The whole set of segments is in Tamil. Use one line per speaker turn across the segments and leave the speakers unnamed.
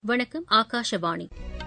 வணக்கம் ஆகாஷவாணி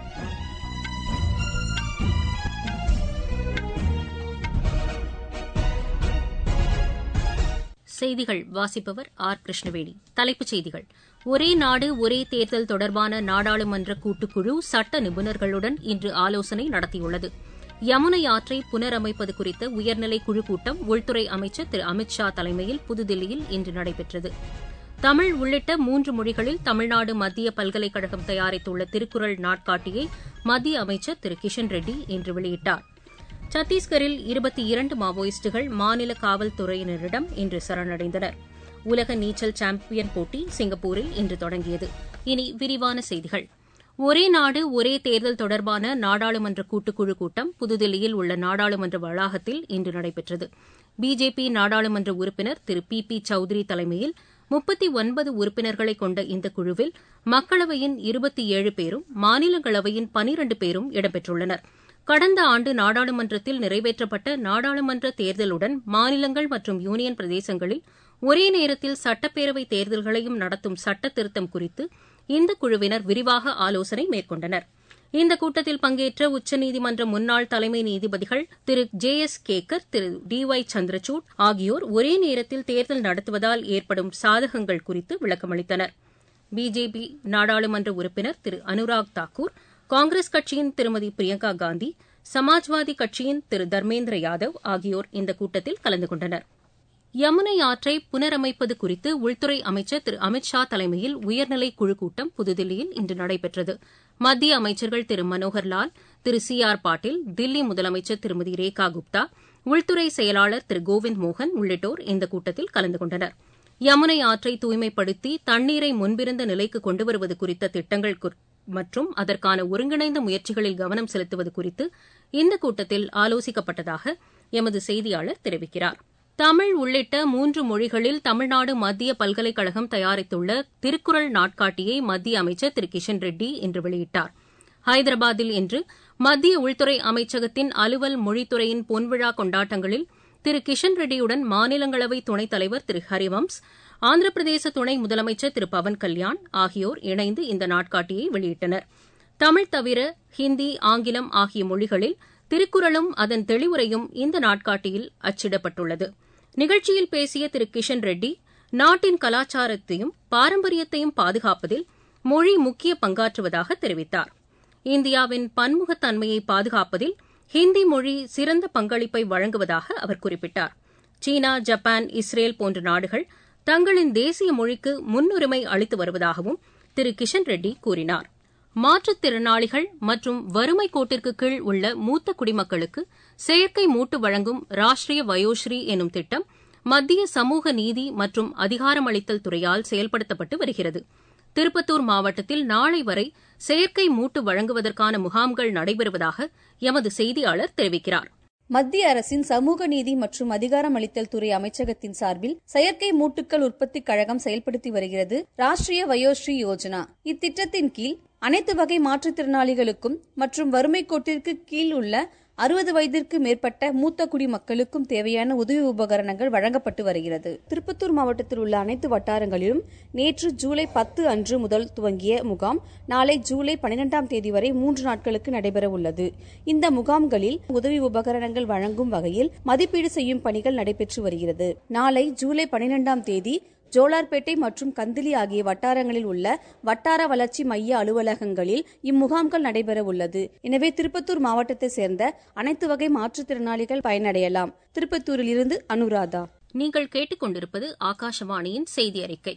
செய்திகள் வாசிப்பவர் ஆர் கிருஷ்ணவேணி தலைப்புச் செய்திகள் ஒரே நாடு ஒரே தேர்தல் தொடர்பான நாடாளுமன்ற கூட்டுக்குழு சட்ட நிபுணர்களுடன் இன்று ஆலோசனை நடத்தியுள்ளது யமுனை ஆற்றை புனரமைப்பது குறித்த உயர்நிலை குழு கூட்டம் உள்துறை அமைச்சர் திரு அமித் ஷா தலைமையில் புதுதில்லியில் இன்று நடைபெற்றது தமிழ் உள்ளிட்ட மூன்று மொழிகளில் தமிழ்நாடு மத்திய பல்கலைக்கழகம் தயாரித்துள்ள திருக்குறள் நாட்காட்டியை மத்திய அமைச்சர் திரு கிஷன் ரெட்டி இன்று வெளியிட்டார் சத்தீஸ்கரில் இருபத்தி இரண்டு மாவோயிஸ்டுகள் மாநில காவல்துறையினரிடம் இன்று சரணடைந்தனர் உலக நீச்சல் சாம்பியன் போட்டி சிங்கப்பூரில் இன்று தொடங்கியது இனி விரிவான செய்திகள் ஒரே நாடு ஒரே தேர்தல் தொடர்பான நாடாளுமன்ற கூட்டுக்குழு கூட்டம் புதுதில்லியில் உள்ள நாடாளுமன்ற வளாகத்தில் இன்று நடைபெற்றது பிஜேபி நாடாளுமன்ற உறுப்பினர் திரு பி பி சௌத்ரி தலைமையில் முப்பத்தி ஒன்பது உறுப்பினர்களை கொண்ட இந்த குழுவில் மக்களவையின் இருபத்தி ஏழு பேரும் மாநிலங்களவையின் பனிரண்டு பேரும் இடம்பெற்றுள்ளனர் கடந்த ஆண்டு நாடாளுமன்றத்தில் நிறைவேற்றப்பட்ட நாடாளுமன்ற தேர்தலுடன் மாநிலங்கள் மற்றும் யூனியன் பிரதேசங்களில் ஒரே நேரத்தில் சட்டப்பேரவை தேர்தல்களையும் நடத்தும் சட்ட திருத்தம் குறித்து இந்த குழுவினர் விரிவாக ஆலோசனை மேற்கொண்டனர் இந்த கூட்டத்தில் பங்கேற்ற உச்சநீதிமன்ற முன்னாள் தலைமை நீதிபதிகள் திரு ஜே எஸ் கேக்கர் திரு டி ஒய் சந்திரசூட் ஆகியோர் ஒரே நேரத்தில் தேர்தல் நடத்துவதால் ஏற்படும் சாதகங்கள் குறித்து விளக்கமளித்தனர் பிஜேபி நாடாளுமன்ற உறுப்பினர் திரு அனுராக் தாக்கூர் காங்கிரஸ் கட்சியின் திருமதி பிரியங்கா காந்தி சமாஜ்வாதி கட்சியின் திரு தர்மேந்திர யாதவ் ஆகியோர் இந்த கூட்டத்தில் கலந்து கொண்டனர் யமுனை ஆற்றை புனரமைப்பது குறித்து உள்துறை அமைச்சர் திரு அமித் ஷா தலைமையில் உயர்நிலை குழு கூட்டம் புதுதில்லியில் இன்று நடைபெற்றது மத்திய அமைச்சர்கள் திரு மனோகர்லால் திரு சி ஆர் பாட்டீல் தில்லி முதலமைச்சர் திருமதி ரேகா குப்தா உள்துறை செயலாளர் திரு கோவிந்த் மோகன் உள்ளிட்டோர் இந்த கூட்டத்தில் கலந்து கொண்டனர் யமுனை ஆற்றை தூய்மைப்படுத்தி தண்ணீரை முன்பிருந்த நிலைக்கு கொண்டு வருவது குறித்த திட்டங்கள் மற்றும் அதற்கான ஒருங்கிணைந்த முயற்சிகளில் கவனம் செலுத்துவது குறித்து இந்த கூட்டத்தில் ஆலோசிக்கப்பட்டதாக எமது செய்தியாளர் தெரிவிக்கிறார் தமிழ் உள்ளிட்ட மூன்று மொழிகளில் தமிழ்நாடு மத்திய பல்கலைக்கழகம் தயாரித்துள்ள திருக்குறள் நாட்காட்டியை மத்திய அமைச்சர் திரு கிஷன் ரெட்டி இன்று வெளியிட்டார் ஹைதராபாத்தில் இன்று மத்திய உள்துறை அமைச்சகத்தின் அலுவல் மொழித்துறையின் பொன்விழா கொண்டாட்டங்களில் திரு கிஷன் ரெட்டியுடன் மாநிலங்களவை துணைத் தலைவர் திரு ஹரிவம்ஸ் ஆந்திர பிரதேச துணை முதலமைச்சர் திரு பவன் கல்யாண் ஆகியோர் இணைந்து இந்த நாட்காட்டியை வெளியிட்டனர் தமிழ் தவிர ஹிந்தி ஆங்கிலம் ஆகிய மொழிகளில் திருக்குறளும் அதன் தெளிவுரையும் இந்த நாட்காட்டியில் அச்சிடப்பட்டுள்ளது நிகழ்ச்சியில் பேசிய திரு கிஷன் ரெட்டி நாட்டின் கலாச்சாரத்தையும் பாரம்பரியத்தையும் பாதுகாப்பதில் மொழி முக்கிய பங்காற்றுவதாக தெரிவித்தார் இந்தியாவின் பன்முகத்தன்மையை பாதுகாப்பதில் ஹிந்தி மொழி சிறந்த பங்களிப்பை வழங்குவதாக அவர் குறிப்பிட்டார் சீனா ஜப்பான் இஸ்ரேல் போன்ற நாடுகள் தங்களின் தேசிய மொழிக்கு முன்னுரிமை அளித்து வருவதாகவும் திரு கிஷன் ரெட்டி கூறினார் மாற்றுத்திறனாளிகள் மற்றும் வறுமை கோட்டிற்கு கீழ் உள்ள மூத்த குடிமக்களுக்கு செயற்கை மூட்டு வழங்கும் ராஷ்டிரிய வயோஸ்ரீ எனும் திட்டம் மத்திய சமூக நீதி மற்றும் அதிகாரமளித்தல் துறையால் செயல்படுத்தப்பட்டு வருகிறது திருப்பத்தூர் மாவட்டத்தில் நாளை வரை செயற்கை மூட்டு வழங்குவதற்கான முகாம்கள் நடைபெறுவதாக எமது செய்தியாளர் தெரிவிக்கிறார்
மத்திய அரசின் சமூக நீதி மற்றும் அதிகாரமளித்தல் துறை அமைச்சகத்தின் சார்பில் செயற்கை மூட்டுக்கள் உற்பத்தி கழகம் செயல்படுத்தி வருகிறது ராஷ்டிரிய வயோஸ்ரீ யோஜனா இத்திட்டத்தின் கீழ் அனைத்து வகை மாற்றுத்திறனாளிகளுக்கும் மற்றும் வறுமை கோட்டிற்கு கீழ் உள்ள அறுபது வயதிற்கு மேற்பட்ட மூத்த குடிமக்களுக்கும் தேவையான உதவி உபகரணங்கள் வழங்கப்பட்டு வருகிறது திருப்பத்தூர் மாவட்டத்தில் உள்ள அனைத்து வட்டாரங்களிலும் நேற்று ஜூலை பத்து அன்று முதல் துவங்கிய முகாம் நாளை ஜூலை பனிரெண்டாம் தேதி வரை மூன்று நாட்களுக்கு நடைபெற உள்ளது இந்த முகாம்களில் உதவி உபகரணங்கள் வழங்கும் வகையில் மதிப்பீடு செய்யும் பணிகள் நடைபெற்று வருகிறது நாளை ஜூலை பனிரெண்டாம் தேதி ஜோலார்பேட்டை மற்றும் கந்திலி ஆகிய வட்டாரங்களில் உள்ள வட்டார வளர்ச்சி மைய அலுவலகங்களில் இம்முகாம்கள் நடைபெற உள்ளது எனவே திருப்பத்தூர் மாவட்டத்தை சேர்ந்த அனைத்து வகை மாற்றுத்திறனாளிகள் பயனடையலாம் திருப்பத்தூரில் இருந்து அனுராதா
நீங்கள் கேட்டுக்கொண்டிருப்பது ஆகாஷவாணியின் செய்தி அறிக்கை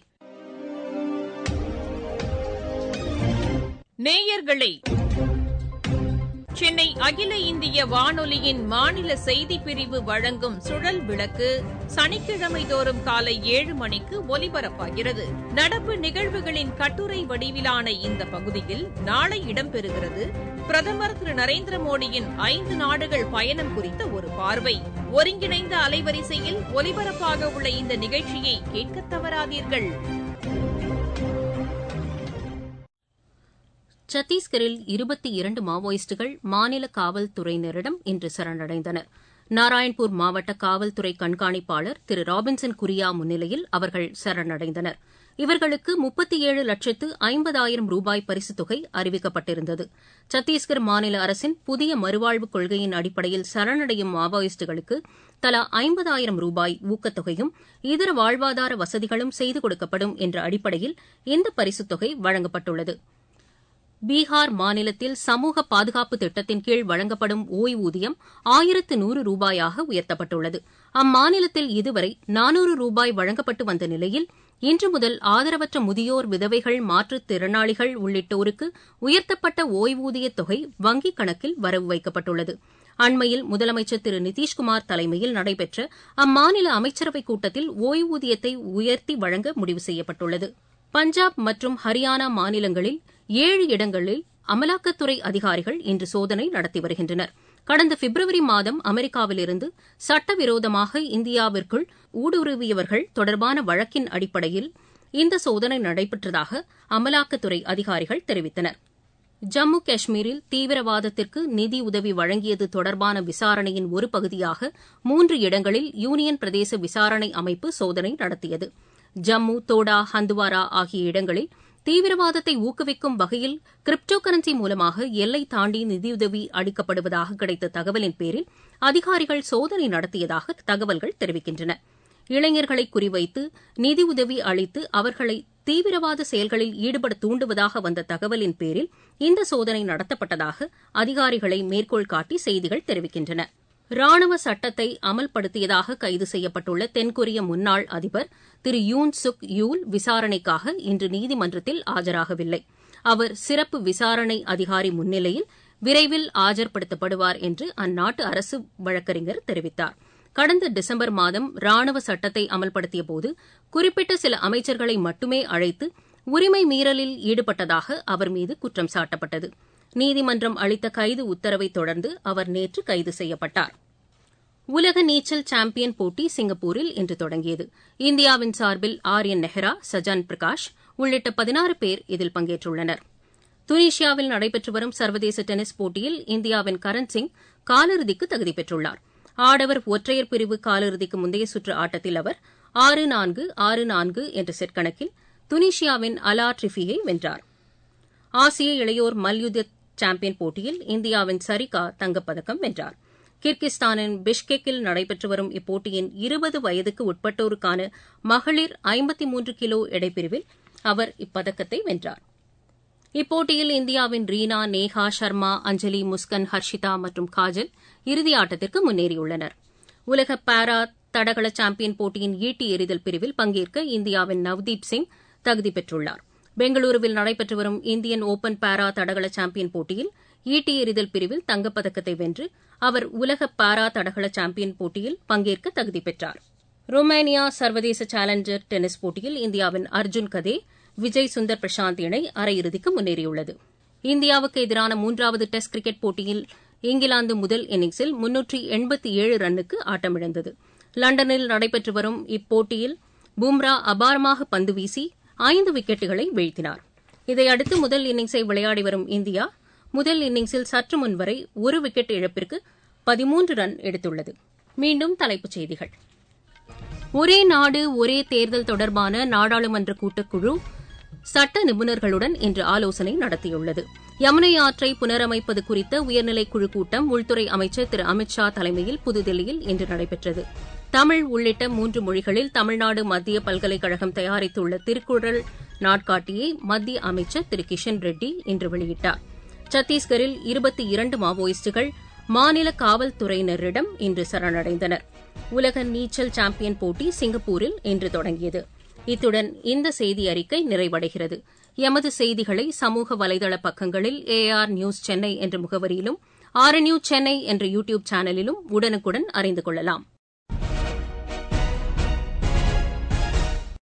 நேயர்களே சென்னை அகில இந்திய வானொலியின் மாநில செய்தி பிரிவு வழங்கும் சுழல் விளக்கு சனிக்கிழமை தோறும் காலை ஏழு மணிக்கு ஒலிபரப்பாகிறது நடப்பு நிகழ்வுகளின் கட்டுரை வடிவிலான இந்த பகுதியில் நாளை இடம்பெறுகிறது பிரதமர் திரு நரேந்திர மோடியின் ஐந்து நாடுகள் பயணம் குறித்த ஒரு பார்வை ஒருங்கிணைந்த அலைவரிசையில் ஒலிபரப்பாக உள்ள இந்த நிகழ்ச்சியை கேட்க தவறாதீர்கள்
சத்தீஸ்கரில் இருபத்தி இரண்டு மாவோயிஸ்டுகள் மாநில காவல்துறையினரிடம் இன்று சரணடைந்தனர் நாராயண்பூர் மாவட்ட காவல்துறை கண்காணிப்பாளர் திரு ராபின்சன் குரியா முன்னிலையில் அவர்கள் சரணடைந்தனர் இவர்களுக்கு முப்பத்தி ஏழு லட்சத்து ஐம்பதாயிரம் ரூபாய் பரிசுத் தொகை அறிவிக்கப்பட்டிருந்தது சத்தீஸ்கர் மாநில அரசின் புதிய மறுவாழ்வுக் கொள்கையின் அடிப்படையில் சரணடையும் மாவோயிஸ்டுகளுக்கு தலா ஐம்பதாயிரம் ரூபாய் ஊக்கத்தொகையும் இதர வாழ்வாதார வசதிகளும் செய்து கொடுக்கப்படும் என்ற அடிப்படையில் இந்த பரிசுத் தொகை வழங்கப்பட்டுள்ளது பீகார் மாநிலத்தில் சமூக பாதுகாப்பு திட்டத்தின் கீழ் வழங்கப்படும் ஓய்வூதியம் ஆயிரத்து நூறு ரூபாயாக உயர்த்தப்பட்டுள்ளது அம்மாநிலத்தில் இதுவரை நானூறு ரூபாய் வழங்கப்பட்டு வந்த நிலையில் இன்று முதல் ஆதரவற்ற முதியோர் விதவைகள் மாற்றுத் திறனாளிகள் உள்ளிட்டோருக்கு உயர்த்தப்பட்ட ஓய்வூதியத் தொகை வங்கிக் கணக்கில் வரவு வைக்கப்பட்டுள்ளது அண்மையில் முதலமைச்சர் திரு நிதிஷ்குமார் தலைமையில் நடைபெற்ற அம்மாநில அமைச்சரவைக் கூட்டத்தில் ஓய்வூதியத்தை உயர்த்தி வழங்க முடிவு செய்யப்பட்டுள்ளது பஞ்சாப் மற்றும் ஹரியானா மாநிலங்களில் ஏழு இடங்களில் அமலாக்கத்துறை அதிகாரிகள் இன்று சோதனை நடத்தி வருகின்றனர் கடந்த பிப்ரவரி மாதம் அமெரிக்காவிலிருந்து சட்டவிரோதமாக இந்தியாவிற்குள் ஊடுருவியவர்கள் தொடர்பான வழக்கின் அடிப்படையில் இந்த சோதனை நடைபெற்றதாக அமலாக்கத்துறை அதிகாரிகள் தெரிவித்தனர் ஜம்மு காஷ்மீரில் தீவிரவாதத்திற்கு நிதி உதவி வழங்கியது தொடர்பான விசாரணையின் ஒரு பகுதியாக மூன்று இடங்களில் யூனியன் பிரதேச விசாரணை அமைப்பு சோதனை நடத்தியது ஜம்மு தோடா ஹந்துவாரா ஆகிய இடங்களில் தீவிரவாதத்தை ஊக்குவிக்கும் வகையில் கிரிப்டோ கரன்சி மூலமாக எல்லை தாண்டி நிதியுதவி அளிக்கப்படுவதாக கிடைத்த தகவலின் பேரில் அதிகாரிகள் சோதனை நடத்தியதாக தகவல்கள் தெரிவிக்கின்றன இளைஞர்களை குறிவைத்து நிதியுதவி அளித்து அவர்களை தீவிரவாத செயல்களில் ஈடுபட தூண்டுவதாக வந்த தகவலின் பேரில் இந்த சோதனை நடத்தப்பட்டதாக அதிகாரிகளை மேற்கோள் காட்டி செய்திகள் தெரிவிக்கின்றன ராணுவ சட்டத்தை அமல்படுத்தியதாக கைது செய்யப்பட்டுள்ள தென்கொரிய முன்னாள் அதிபர் திரு யூன் சுக் யூல் விசாரணைக்காக இன்று நீதிமன்றத்தில் ஆஜராகவில்லை அவர் சிறப்பு விசாரணை அதிகாரி முன்னிலையில் விரைவில் ஆஜர்படுத்தப்படுவார் என்று அந்நாட்டு அரசு வழக்கறிஞர் தெரிவித்தார் கடந்த டிசம்பர் மாதம் ராணுவ சட்டத்தை அமல்படுத்தியபோது குறிப்பிட்ட சில அமைச்சர்களை மட்டுமே அழைத்து உரிமை மீறலில் ஈடுபட்டதாக அவர் மீது குற்றம் சாட்டப்பட்டது நீதிமன்றம் அளித்த கைது உத்தரவை தொடர்ந்து அவர் நேற்று கைது செய்யப்பட்டார் உலக நீச்சல் சாம்பியன் போட்டி சிங்கப்பூரில் இன்று தொடங்கியது இந்தியாவின் சார்பில் ஆர்யன் நெஹ்ரா சஜான் பிரகாஷ் உள்ளிட்ட பதினாறு பேர் இதில் பங்கேற்றுள்ளனர் துனிஷியாவில் நடைபெற்று வரும் சர்வதேச டென்னிஸ் போட்டியில் இந்தியாவின் கரண் சிங் காலிறுதிக்கு தகுதி பெற்றுள்ளார் ஆடவர் ஒற்றையர் பிரிவு காலிறுதிக்கு முந்தைய சுற்று ஆட்டத்தில் அவர் ஆறு நான்கு ஆறு நான்கு என்ற செட் கணக்கில் துனிஷியாவின் அலா ட்ரிஃபியை வென்றார் ஆசிய இளையோர் மல்யுத்த சாம்பியன் போட்டியில் இந்தியாவின் சரிகா தங்கப்பதக்கம் வென்றார் கிர்கிஸ்தானின் பிஷ்கெக்கில் நடைபெற்று வரும் இப்போட்டியின் இருபது வயதுக்கு உட்பட்டோருக்கான மகளிர் ஐம்பத்தி மூன்று கிலோ எடைப்பிரிவில் அவர் இப்பதக்கத்தை வென்றார் இப்போட்டியில் இந்தியாவின் ரீனா நேஹா சர்மா அஞ்சலி முஸ்கன் ஹர்ஷிதா மற்றும் காஜல் இறுதி ஆட்டத்திற்கு முன்னேறியுள்ளனர் உலக பாரா தடகள சாம்பியன் போட்டியின் ஈட்டி எறிதல் பிரிவில் பங்கேற்க இந்தியாவின் நவ்தீப் சிங் தகுதி பெற்றுள்ளார் பெங்களூருவில் நடைபெற்று வரும் இந்தியன் ஒபன் பாரா தடகள சாம்பியன் போட்டியில் ஈட்டி எறிதல் பிரிவில் தங்கப்பதக்கத்தை வென்று அவர் உலக பாரா தடகள சாம்பியன் போட்டியில் பங்கேற்க தகுதி பெற்றார் ருமேனியா சர்வதேச சேலஞ்சர் டென்னிஸ் போட்டியில் இந்தியாவின் அர்ஜுன் கதே விஜய் சுந்தர் பிரசாந்த் இணை அரையிறுதிக்கு முன்னேறியுள்ளது இந்தியாவுக்கு எதிரான மூன்றாவது டெஸ்ட் கிரிக்கெட் போட்டியில் இங்கிலாந்து முதல் இன்னிங்ஸில் முன்னூற்றி எண்பத்தி ஏழு ரன்னுக்கு ஆட்டமிழந்தது லண்டனில் நடைபெற்று வரும் இப்போட்டியில் பும்ரா அபாரமாக பந்து வீசி ஐந்து விக்கெட்டுகளை வீழ்த்தினார் இதையடுத்து முதல் இன்னிங்ஸை விளையாடி வரும் இந்தியா முதல் இன்னிங்ஸில் சற்று முன்வரை ஒரு விக்கெட் இழப்பிற்கு பதிமூன்று ரன் எடுத்துள்ளது மீண்டும் தலைப்புச் செய்திகள் ஒரே நாடு ஒரே தேர்தல் தொடர்பான நாடாளுமன்ற கூட்டுக்குழு சட்ட நிபுணர்களுடன் இன்று ஆலோசனை நடத்தியுள்ளது யமுனை ஆற்றை புனரமைப்பது குறித்த உயர்நிலைக் குழு கூட்டம் உள்துறை அமைச்சர் திரு அமித் ஷா தலைமையில் புதுதில்லியில் இன்று நடைபெற்றது தமிழ் உள்ளிட்ட மூன்று மொழிகளில் தமிழ்நாடு மத்திய பல்கலைக்கழகம் தயாரித்துள்ள திருக்குறள் நாட்காட்டியை மத்திய அமைச்சர் திரு கிஷன் ரெட்டி இன்று வெளியிட்டார் சத்தீஸ்கரில் இருபத்தி இரண்டு மாவோயிஸ்டுகள் மாநில காவல்துறையினரிடம் இன்று சரணடைந்தனர் உலக நீச்சல் சாம்பியன் போட்டி சிங்கப்பூரில் இன்று தொடங்கியது இத்துடன் இந்த செய்தி அறிக்கை நிறைவடைகிறது எமது செய்திகளை சமூக வலைதள பக்கங்களில் ஏஆர் நியூஸ் சென்னை என்ற முகவரியிலும் ஆர் நியூஸ் சென்னை என்ற யூ டியூப் சேனலிலும் உடனுக்குடன் அறிந்து கொள்ளலாம்